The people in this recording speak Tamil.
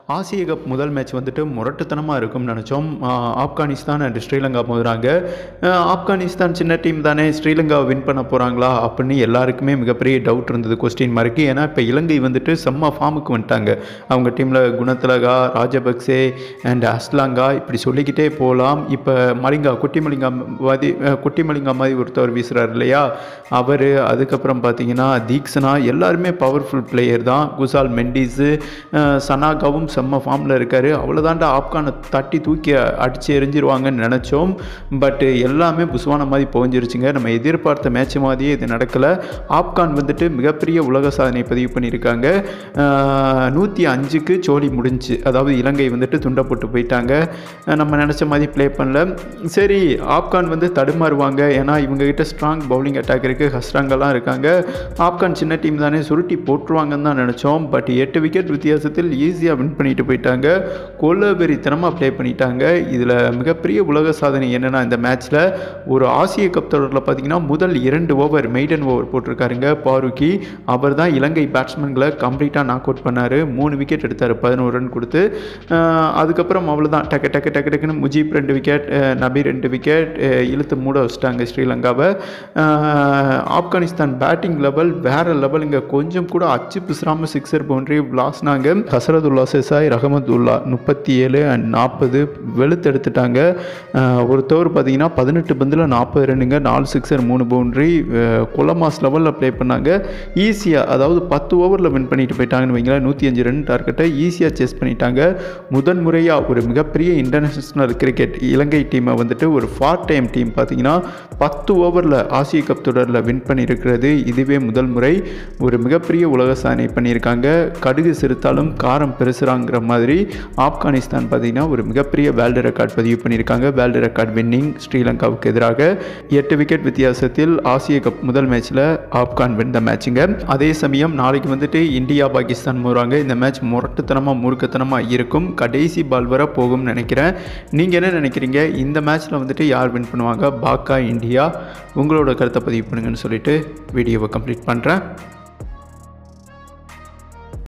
ஆசிய கப் முதல் மேட்ச் வந்துட்டு முரட்டுத்தனமாக இருக்கும்னு நினச்சோம் ஆஹ் ஆப்கானிஸ்தான் அண்ட் ஸ்ரீலங்கா மோதுறாங்க ஆஹ் ஆப்கானிஸ்தான் சின்ன டீம் தானே ஸ்ரீலங்காவை வின் பண்ண போகிறாங்களா அப்படின்னு எல்லாருக்குமே மிகப்பெரிய டவுட் இருந்தது கொஸ்டின் மார்க்கு ஏன்னா இப்போ இலங்கை வந்துட்டு செம்ம ஃபார்முக்கு வந்துட்டாங்க அவங்க டீமில் குணத்திலகா ராஜபக்சே அண்ட் அஸ்லாங்கா இப்படி சொல்லிக்கிட்டே போகலாம் இப்போ மலிங்கா குட்டி மலிங்கா மாதிரி அஹ் குட்டி மலிங்கா மாதிரி ஒருத்தவர் வீசுகிறார் இல்லையா அவர் அதுக்கப்புறம் பார்த்தீங்கன்னா தீக்ஷனா எல்லாருமே பவர்ஃபுல் பிளேயர் தான் குசால் மெண்டிஸு அஹ் சனாகாவும் செம்ம ஃபார்மில் இருக்கார் அவ்வளோதாண்டா ஆப்கானை தட்டி தூக்கி அடித்து எறிஞ்சிருவாங்கன்னு நினச்சோம் பட்டு எல்லாமே புசுவான மாதிரி புகஞ்சிருச்சுங்க நம்ம எதிர்பார்த்த மேட்ச் மாதிரியே இது நடக்கலை ஆப்கான் வந்துட்டு மிகப்பெரிய உலக சாதனை பதிவு பண்ணியிருக்காங்க நூற்றி அஞ்சுக்கு சோழி முடிஞ்சு அதாவது இலங்கை வந்துட்டு துண்டை போட்டு போயிட்டாங்க அஹ் நம்ம நினச்ச மாதிரி ப்ளே பண்ணல சரி ஆப்கான் வந்து தடுமாறுவாங்க ஏன்னா இவங்ககிட்ட ஸ்ட்ராங் பவுலிங் அட்டாக் இருக்குது ஹஸ்ராங்கெல்லாம் இருக்காங்க ஆப்கான் சின்ன டீம் தானே சுருட்டி போட்டுருவாங்கன்னு தான் நினச்சோம் பட் எட்டு விக்கெட் வித்தியாசத்தில் ஈஸியாக வின் பண்ணிட்டு போயிட்டாங்க கொல்லவெறித்தனமாக ப்ளே பண்ணிட்டாங்க இதில் மிகப்பெரிய உலக சாதனை என்னென்னா இந்த மேட்ச்சில் ஒரு ஆசிய கப் தொடரில் பார்த்தீங்கன்னா முதல் இரண்டு ஓவர் மெய்டன் ஓவர் போட்டிருக்காருங்க பாருக்கி அவர் தான் இலங்கை பேட்ஸ்மேன்களை கம்ப்ளீட்டாக நாக் அவுட் பண்ணார் மூணு விக்கெட் எடுத்தார் பதினோரு ரன் கொடுத்து அஹ் அதுக்கப்புறம் அவ்வளோதான் டக்கு டக்கு டக்கு டக்குன்னு முஜீப் ரெண்டு விக்கெட் நபி ரெண்டு விக்கெட் இழுத்து மூட வச்சிட்டாங்க ஸ்ரீலங்காவை அஹ் ஆப்கானிஸ்தான் பேட்டிங் லெவல் வேற லெவலுங்க கொஞ்சம் கூட அச்சு பிசுறாம சிக்ஸர் பவுண்டரி விளாஸ்னாங்க ஹசரதுல்லா செசாய் ரஹமத்துல்லா முப்பத்தி ஏழு அண்ட் நாற்பது வெளுத்து எடுத்துட்டாங்க அஹ் ஒருத்தவர் பார்த்தீங்கன்னா பதினெட்டு பந்தில் நாற்பது ரன்னுங்க நாலு சிக்ஸர் மூணு பவுண்டரி குலமாஸ் லெவலில் ப்ளே பண்ணாங்க ஈஸியாக அதாவது பத்து ஓவரில் வின் பண்ணிட்டு போயிட்டாங்கன்னு வைங்களேன் நூற்றி அஞ்சு ரன் டார்கெட்டை ஈஸியாக சேஸ் பண்ணிட்டாங்க முதன் முறையாக ஒரு மிகப்பெரிய இன்டர்நேஷ்னல் கிரிக்கெட் இலங்கை டீமை வந்துட்டு ஒரு ஃபார் டைம் டீம் பார்த்தீங்கன்னா பத்து ஓவரில் ஆசிய கப் தொடரில் வின் பண்ணியிருக்கிறது இதுவே முதல் முறை ஒரு மிகப்பெரிய உலக சாதனை பண்ணியிருக்காங்க கடுகு சிறுத்தாலும் காரம் பெருசுறாங்கிற மாதிரி ஆப்கானிஸ்தான் பார்த்தீங்கன்னா ஒரு மிகப்பெரிய வேர்ல்டு ரெக்கார்ட் பதிவு பண்ணியிருக்காங்க வேர்ல்டு ரெக்கார்ட் வின்னிங் ஸ்ரீலங்காவுக்கு எதிராக எட்டு விக்கெட் வித்தியாசத்தில் ஆசிய கப் முதல் மேட்ச்சில் ஆப்கான் வென்ற மேட்சுங்க அதே சமயம் நாளைக்கு வந்துட்டு இந்தியா பாகிஸ்தான் போகிறாங்க இந்த மேட்ச் முரட்டுத்தனமாக மூர்க்கத்தனமாக இருக்கும் கடைசி பால் வர போகும்னு நினைக்கிறேன் நீங்கள் என்ன நினைக்கிறீங்க இந்த மேட்ச்சில் வந்துட்டு யார் வின் பண்ணுவாங்க பாக்கா இந்தியா உங்களோட கருத்தை பதிவு பண்ணுங்கன்னு சொல்லிட்டு வீடியோவை கம்ப்ளீட் பண்ணுறேன்